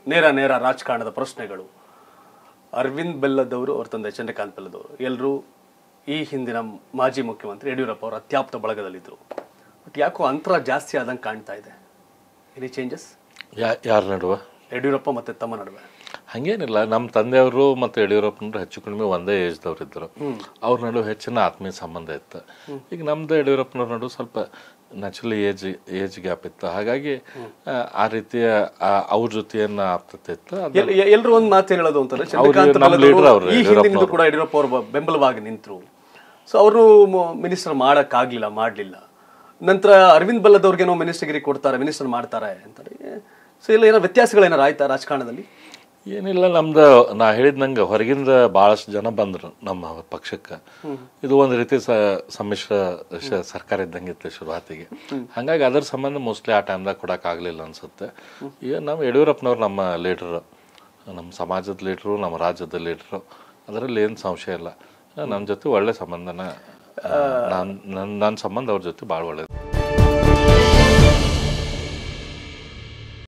ನೇರ ನೇರ ರಾಜಕಾರಣದ ಪ್ರಶ್ನೆಗಳು ಅರವಿಂದ್ ಬೆಲ್ಲದವರು ಅವ್ರ ತಂದೆ ಚಂದ್ರಕಾಂತ್ ಬೆಲ್ಲದವರು ಎಲ್ಲರೂ ಈ ಹಿಂದಿನ ಮಾಜಿ ಮುಖ್ಯಮಂತ್ರಿ ಯಡಿಯೂರಪ್ಪ ಅವರ ಅತ್ಯಾಪ್ತ ಬಳಗದಲ್ಲಿದ್ದರು ಬಟ್ ಯಾಕೋ ಅಂತರ ಜಾಸ್ತಿ ಆದಂಗೆ ಕಾಣ್ತಾ ಇದೆ ಎನಿ ಚೇಂಜಸ್ ಯಾ ಯಾರ ನಡುವ ಯಡಿಯೂರಪ್ಪ ಮತ್ತೆ ತಮ್ಮ ನಡುವೆ ಹಂಗೇನಿಲ್ಲ ನಮ್ಮ ತಂದೆಯವರು ಮತ್ತು ಯಡಿಯೂರಪ್ಪನವ್ರು ಹೆಚ್ಚು ಕಡಿಮೆ ಒಂದೇ ಏಜ್ದವ್ರು ಇದ್ದರು ಅವ್ರ ನಡುವೆ ಹೆಚ್ಚಿನ ಆತ್ಮೀಯ ಸಂಬಂಧ ಇತ್ತು ಈಗ ನಮ್ದು ಯಡಿಯೂರಪ್ಪನವ್ರ ನಡುವೆ ಸ್ವಲ್ಪ ನ್ಯಾಚುರಲಿ ಏಜ್ ಏಜ್ ಗ್ಯಾಪ್ ಇತ್ತು ಹಾಗಾಗಿ ಆ, ಆ ರೀತಿಯ ಆ, ಅವ್ರ ಜೊತೆಯನ್ನ ಆಪ್ತತೆ ಇತ್ತು ಅದು ಎಲ್ಲರೂ ಒಂದು ಮಾತು ಹೇಳೋದು ಅಂತಂದ್ರೆ ಅವ್ರು ಚಂದ್ರಕಾಂತ್ ನಮ್ಮ ಬೆಲ್ಲದವರು leader ಅವ್ರು, ಈ ಯಡಿಯೂರಪ್ಪ ಹಿಂದಿನಿಂದ ಕೂಡ ಯಡಿಯೂರಪ್ಪ ಅವರು ಬೆಂಬಲವಾಗಿ ನಿಂತರು ಸೊ ಅವರು ಮಿನಿಸ್ಟರ್ ಮಾಡೋಕ್ಕಾಗಲಿಲ್ಲ ಮಾಡಲಿಲ್ಲ ನಂತರ ಅರವಿಂದ್ ಬೆಲ್ಲದವ್ರಿಗೇನೋ ಮಿನಿಸ್ಟರ್ಗಿರಿ ಕೊಡ್ತಾರೆ ಮಿನಿಸ್ಟರ್ ಮಾಡ್ತಾರೆ ಅಂತಾರೆ ಸೊ ಇಲ್ಲ ಏನೋ ವ್ಯತ್ಯಾಸಗಳೇನಾರು ಆಯ್ತಾ ರಾಜಕಾರಣದಲ್ಲಿ ಏನಿಲ್ಲ ನಮ್ದು ನಾ ಹೇಳಿದ್ನಂಗೆ ಹೊರಗಿಂದ ಭಾಳಷ್ಟು ಜನ ಬಂದ್ರು ನಮ್ಮ ಪಕ್ಷಕ್ಕೆ ಇದು ಒಂದು ರೀತಿ ಸ ಸಮ್ಮಿಶ್ರ ಶ- ಸರ್ಕಾರ ಇದ್ದಂಗೆ ಇತ್ತು ಶುರುವಾತಿಗೆ ಹಾಗಾಗಿ ಅದ್ರ ಸಂಬಂಧ ಮೋಸ್ಟ್ಲಿ ಆ ಟೈಮ್ದಾಗ ಕೊಡೋಕ್ಕಾಗಲಿಲ್ಲ ಅನ್ಸುತ್ತೆ ಈಗ ನಾವು ಯಡಿಯೂರಪ್ಪನವ್ರು ನಮ್ಮ ಲೀಡ್ರು ನಮ್ಮ ಸಮಾಜದ ಲೀಡ್ರು ನಮ್ಮ ರಾಜ್ಯದ ಲೀಡ್ರು ಅದರಲ್ಲಿ ಏನು ಸಂಶಯ ಇಲ್ಲ ನಮ್ಮ ಜೊತೆ ಒಳ್ಳೆ ಸಂಬಂಧನ ನಾನು ನನ್ನ ನನ್ನ ಸಂಬಂಧ ಅವ್ರ ಜೊತೆ ಭಾಳ ಒಳ್ಳೇದು